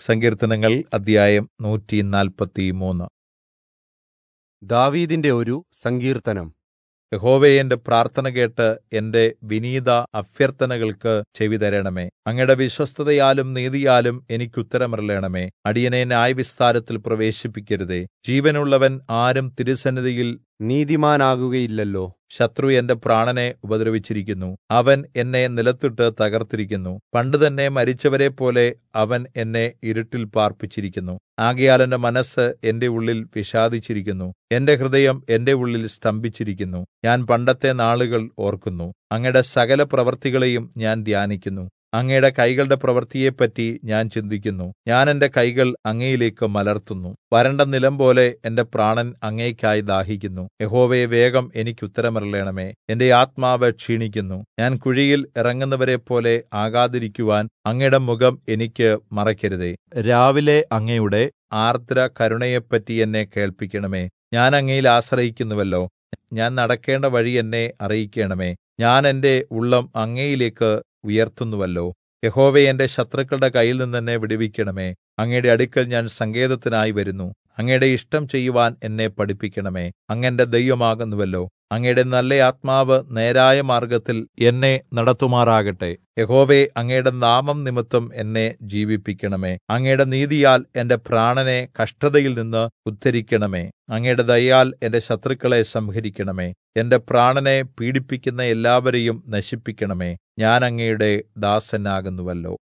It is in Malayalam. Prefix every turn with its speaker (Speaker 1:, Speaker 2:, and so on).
Speaker 1: സങ്കീർത്തനങ്ങൾ അദ്ധ്യായം നൂറ്റി നാൽപ്പത്തിമൂന്ന്
Speaker 2: ദാവീദിന്റെ ഒരു സങ്കീർത്തനം
Speaker 1: യഹോവേ എന്റെ പ്രാർത്ഥന കേട്ട് എന്റെ വിനീത അഭ്യർത്ഥനകൾക്ക് ചെവിതരണമേ അങ്ങയുടെ വിശ്വസ്തതയാലും നീതിയാലും എനിക്ക് ഉത്തരമരുളണമേ അടിയനെ ന്യായവിസ്താരത്തിൽ പ്രവേശിപ്പിക്കരുതേ ജീവനുള്ളവൻ ആരും തിരുസന്നിധിയിൽ
Speaker 2: നീതിമാനാകുകയില്ലല്ലോ
Speaker 1: ശത്രു എന്റെ പ്രാണനെ ഉപദ്രവിച്ചിരിക്കുന്നു അവൻ എന്നെ നിലത്തിട്ട് തകർത്തിരിക്കുന്നു പണ്ടുതന്നെ മരിച്ചവരെപ്പോലെ അവൻ എന്നെ ഇരുട്ടിൽ പാർപ്പിച്ചിരിക്കുന്നു ആകയാൽ എന്റെ മനസ്സ് എന്റെ ഉള്ളിൽ വിഷാദിച്ചിരിക്കുന്നു എന്റെ ഹൃദയം എന്റെ ഉള്ളിൽ സ്തംഭിച്ചിരിക്കുന്നു ഞാൻ പണ്ടത്തെ നാളുകൾ ഓർക്കുന്നു അങ്ങയുടെ സകല പ്രവൃത്തികളെയും ഞാൻ ധ്യാനിക്കുന്നു അങ്ങയുടെ കൈകളുടെ പ്രവൃത്തിയെപ്പറ്റി ഞാൻ ചിന്തിക്കുന്നു ഞാൻ എന്റെ കൈകൾ അങ്ങയിലേക്ക് മലർത്തുന്നു വരണ്ട നിലം പോലെ എന്റെ പ്രാണൻ അങ്ങേയ്ക്കായി ദാഹിക്കുന്നു യഹോവേ വേഗം എനിക്ക് ഉത്തരമരുളണമേ എന്റെ ആത്മാവ് ക്ഷീണിക്കുന്നു ഞാൻ കുഴിയിൽ ഇറങ്ങുന്നവരെപ്പോലെ ആകാതിരിക്കുവാൻ അങ്ങയുടെ മുഖം എനിക്ക് മറയ്ക്കരുതേ രാവിലെ അങ്ങയുടെ ആർദ്ര കരുണയെപ്പറ്റി എന്നെ കേൾപ്പിക്കണമേ ഞാൻ അങ്ങയിൽ ആശ്രയിക്കുന്നുവല്ലോ ഞാൻ നടക്കേണ്ട വഴി എന്നെ അറിയിക്കണമേ ഞാൻ എന്റെ ഉള്ളം അങ്ങയിലേക്ക് ഉയർത്തുന്നുവല്ലോ യഹോവേ എന്റെ ശത്രുക്കളുടെ കയ്യിൽ നിന്ന് എന്നെ വിടുവിക്കണമേ അങ്ങയുടെ അടുക്കൽ ഞാൻ സങ്കേതത്തിനായി വരുന്നു അങ്ങയുടെ ഇഷ്ടം ചെയ്യുവാൻ എന്നെ പഠിപ്പിക്കണമേ അങ്ങ് എന്റെ ദൈവമാകുന്നുവല്ലോ അങ്ങയുടെ നല്ല ആത്മാവ് നേരായ മാർഗത്തിൽ എന്നെ നടത്തുമാറാകട്ടെ യഹോവേ അങ്ങയുടെ നാമം നിമിത്തം എന്നെ ജീവിപ്പിക്കണമേ അങ്ങയുടെ നീതിയാൽ എന്റെ പ്രാണനെ കഷ്ടതയിൽ നിന്ന് ഉദ്ധരിക്കണമേ അങ്ങയുടെ ദയാൽ എന്റെ ശത്രുക്കളെ സംഹരിക്കണമേ എന്റെ പ്രാണനെ പീഡിപ്പിക്കുന്ന എല്ലാവരെയും നശിപ്പിക്കണമേ ഞാൻ അങ്ങയുടെ ദാസനാകുന്നുവല്ലോ